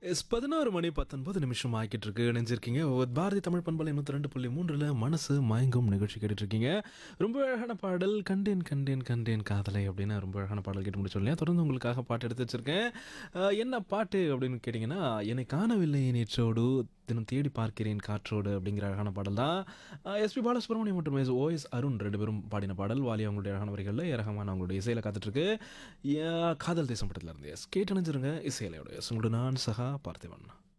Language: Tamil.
எஸ் பதினோரு மணி பத்தொன்பது நிமிஷம் ஆக்கிட்டு இருக்கு நினைஞ்சிருக்கீங்க பாரதி தமிழ் பண்பலை நூற்றி ரெண்டு புள்ளி மூன்றில் மனசு மயங்கும் நிகழ்ச்சி கேட்டுட்டு இருக்கீங்க ரொம்ப அழகான பாடல் கண்டேன் கண்டேன் கண்டேன் காதலை அப்படின்னு ரொம்ப அழகான பாடல் கேட்டு முடிச்சோம் இல்லையா தொடர்ந்து உங்களுக்காக பாட்டு எடுத்து வச்சிருக்கேன் அஹ், என்ன பாட்டு அப்படின்னு கேட்டிங்கன்னா என்னை காணவில்லை நேற்றோடு தினம் தேடி பார்க்கிறேன் காற்றோடு அப்படிங்கிற அழகான பாடல் தான் எஸ்பி பாலசுப்ரமணியம் மற்றும் எஸ் ஓஎஸ் அருண் ரெண்டு பேரும் பாடின பாடல் வாலி அவங்களுடைய அழகான வரிகளில் ஏரகமான அவங்களுடைய இசையில் காத்துட்ருக்கு காதல் தேசம் படத்தில் இருந்து எஸ் கேட்டு நினைச்சிருங்க இசையிலையோட எஸ் உங்களோட நான் சகா பார்த்திபன்